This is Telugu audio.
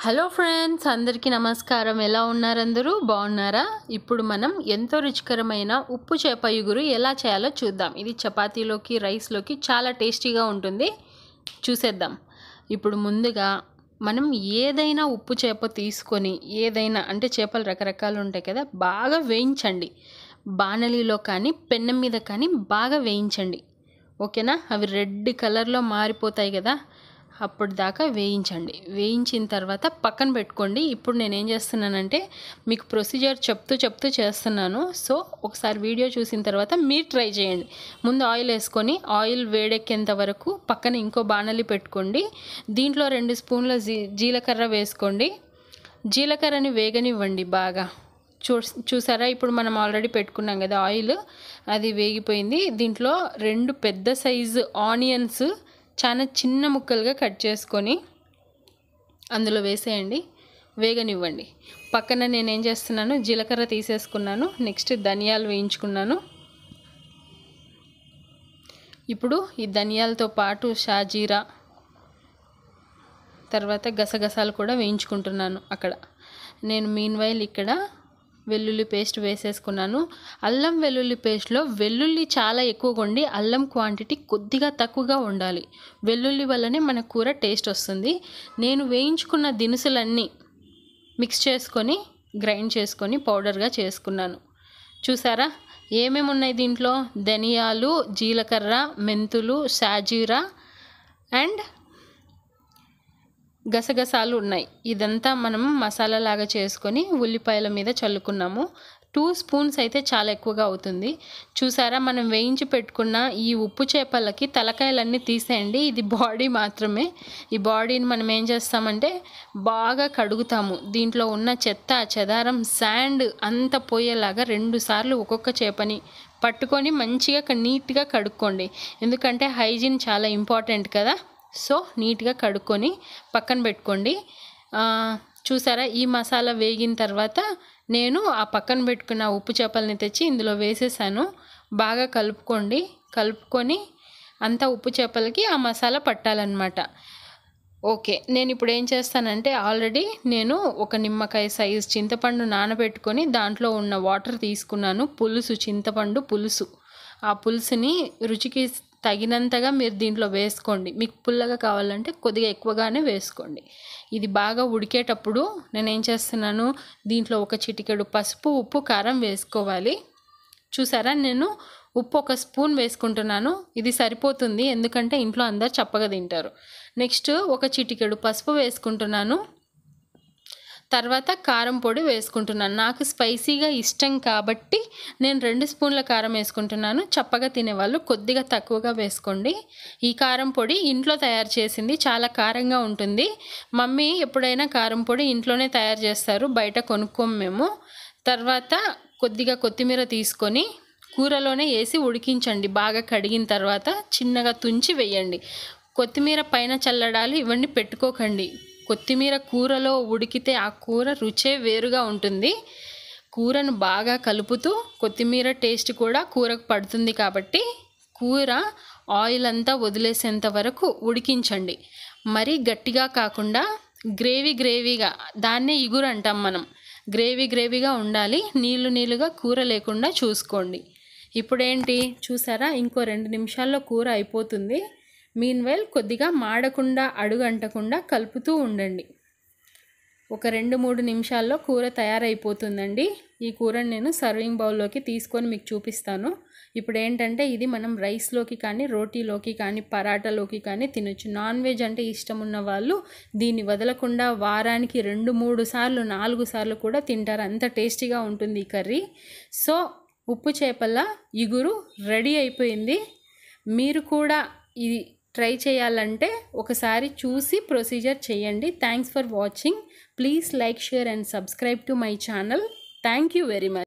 హలో ఫ్రెండ్స్ అందరికీ నమస్కారం ఎలా ఉన్నారు అందరూ బాగున్నారా ఇప్పుడు మనం ఎంతో రుచికరమైన ఉప్పు చేప ఇగురు ఎలా చేయాలో చూద్దాం ఇది చపాతీలోకి రైస్లోకి చాలా టేస్టీగా ఉంటుంది చూసేద్దాం ఇప్పుడు ముందుగా మనం ఏదైనా ఉప్పు చేప తీసుకొని ఏదైనా అంటే చేపలు రకరకాలు ఉంటాయి కదా బాగా వేయించండి బాణలిలో కానీ పెన్నం మీద కానీ బాగా వేయించండి ఓకేనా అవి రెడ్ కలర్లో మారిపోతాయి కదా అప్పుడు దాకా వేయించండి వేయించిన తర్వాత పక్కన పెట్టుకోండి ఇప్పుడు నేను ఏం చేస్తున్నానంటే మీకు ప్రొసీజర్ చెప్తూ చెప్తూ చేస్తున్నాను సో ఒకసారి వీడియో చూసిన తర్వాత మీరు ట్రై చేయండి ముందు ఆయిల్ వేసుకొని ఆయిల్ వేడెక్కేంత వరకు పక్కన ఇంకో బాణలి పెట్టుకోండి దీంట్లో రెండు స్పూన్ల జీ జీలకర్ర వేసుకోండి జీలకర్రని వేగనివ్వండి బాగా చూ చూసారా ఇప్పుడు మనం ఆల్రెడీ పెట్టుకున్నాం కదా ఆయిల్ అది వేగిపోయింది దీంట్లో రెండు పెద్ద సైజు ఆనియన్స్ చాలా చిన్న ముక్కలుగా కట్ చేసుకొని అందులో వేసేయండి వేగనివ్వండి పక్కన నేను ఏం చేస్తున్నాను జీలకర్ర తీసేసుకున్నాను నెక్స్ట్ ధనియాలు వేయించుకున్నాను ఇప్పుడు ఈ ధనియాలతో పాటు షాజీరా తర్వాత గసగసాలు కూడా వేయించుకుంటున్నాను అక్కడ నేను మీన్ వైల్ ఇక్కడ వెల్లుల్లి పేస్ట్ వేసేసుకున్నాను అల్లం వెల్లుల్లి పేస్ట్లో వెల్లుల్లి చాలా ఎక్కువగా ఉండి అల్లం క్వాంటిటీ కొద్దిగా తక్కువగా ఉండాలి వెల్లుల్లి వల్లనే మన కూర టేస్ట్ వస్తుంది నేను వేయించుకున్న దినుసులన్నీ మిక్స్ చేసుకొని గ్రైండ్ చేసుకొని పౌడర్గా చేసుకున్నాను చూసారా ఏమేమి ఉన్నాయి దీంట్లో ధనియాలు జీలకర్ర మెంతులు షాజీరా అండ్ గసగసాలు ఉన్నాయి ఇదంతా మనం మసాలా లాగా చేసుకొని ఉల్లిపాయల మీద చల్లుకున్నాము టూ స్పూన్స్ అయితే చాలా ఎక్కువగా అవుతుంది చూసారా మనం వేయించి పెట్టుకున్న ఈ ఉప్పు చేపలకి తలకాయలన్నీ తీసేయండి ఇది బాడీ మాత్రమే ఈ బాడీని మనం ఏం చేస్తామంటే బాగా కడుగుతాము దీంట్లో ఉన్న చెత్త చెదారం శాండ్ అంత పోయేలాగా రెండు సార్లు ఒక్కొక్క చేపని పట్టుకొని మంచిగా నీట్గా కడుక్కోండి ఎందుకంటే హైజీన్ చాలా ఇంపార్టెంట్ కదా సో నీట్గా కడుక్కొని పక్కన పెట్టుకోండి చూసారా ఈ మసాలా వేగిన తర్వాత నేను ఆ పక్కన పెట్టుకున్న ఉప్పు చేపల్ని తెచ్చి ఇందులో వేసేసాను బాగా కలుపుకోండి కలుపుకొని అంతా ఉప్పు చేపలకి ఆ మసాలా పట్టాలన్నమాట ఓకే నేను ఇప్పుడు ఏం చేస్తానంటే ఆల్రెడీ నేను ఒక నిమ్మకాయ సైజ్ చింతపండు నానబెట్టుకొని దాంట్లో ఉన్న వాటర్ తీసుకున్నాను పులుసు చింతపండు పులుసు ఆ పులుసుని రుచికి తగినంతగా మీరు దీంట్లో వేసుకోండి మీకు పుల్లగా కావాలంటే కొద్దిగా ఎక్కువగానే వేసుకోండి ఇది బాగా ఉడికేటప్పుడు నేను ఏం చేస్తున్నాను దీంట్లో ఒక చిటికెడు పసుపు ఉప్పు కారం వేసుకోవాలి చూసారా నేను ఉప్పు ఒక స్పూన్ వేసుకుంటున్నాను ఇది సరిపోతుంది ఎందుకంటే ఇంట్లో అందరు చప్పగా తింటారు నెక్స్ట్ ఒక చిటికెడు పసుపు వేసుకుంటున్నాను తర్వాత కారం పొడి వేసుకుంటున్నాను నాకు స్పైసీగా ఇష్టం కాబట్టి నేను రెండు స్పూన్ల కారం వేసుకుంటున్నాను చప్పగా తినేవాళ్ళు కొద్దిగా తక్కువగా వేసుకోండి ఈ కారం పొడి ఇంట్లో తయారు చేసింది చాలా కారంగా ఉంటుంది మమ్మీ ఎప్పుడైనా కారం పొడి ఇంట్లోనే తయారు చేస్తారు బయట కొనుక్కోము మేము తర్వాత కొద్దిగా కొత్తిమీర తీసుకొని కూరలోనే వేసి ఉడికించండి బాగా కడిగిన తర్వాత చిన్నగా తుంచి వేయండి కొత్తిమీర పైన చల్లడాలి ఇవన్నీ పెట్టుకోకండి కొత్తిమీర కూరలో ఉడికితే ఆ కూర రుచే వేరుగా ఉంటుంది కూరను బాగా కలుపుతూ కొత్తిమీర టేస్ట్ కూడా కూరకు పడుతుంది కాబట్టి కూర ఆయిల్ అంతా వదిలేసేంత వరకు ఉడికించండి మరీ గట్టిగా కాకుండా గ్రేవీ గ్రేవీగా దాన్నే ఇగురు అంటాం మనం గ్రేవీ గ్రేవీగా ఉండాలి నీళ్ళు నీళ్ళుగా కూర లేకుండా చూసుకోండి ఇప్పుడేంటి చూసారా ఇంకో రెండు నిమిషాల్లో కూర అయిపోతుంది మీన్వెల్ కొద్దిగా మాడకుండా అడుగు అంటకుండా కలుపుతూ ఉండండి ఒక రెండు మూడు నిమిషాల్లో కూర తయారైపోతుందండి ఈ కూరని నేను సర్వింగ్ బౌల్లోకి తీసుకొని మీకు చూపిస్తాను ఇప్పుడు ఏంటంటే ఇది మనం రైస్లోకి కానీ రోటీలోకి కానీ పరాటాలోకి కానీ తినొచ్చు నాన్ వెజ్ అంటే ఇష్టం ఉన్న వాళ్ళు దీన్ని వదలకుండా వారానికి రెండు మూడు సార్లు నాలుగు సార్లు కూడా తింటారు అంత టేస్టీగా ఉంటుంది ఈ కర్రీ సో ఉప్పు చేపల ఇగురు రెడీ అయిపోయింది మీరు కూడా ఇది ట్రై చేయాలంటే ఒకసారి చూసి ప్రొసీజర్ చేయండి thanks for watching please like share and subscribe to my channel thank you very much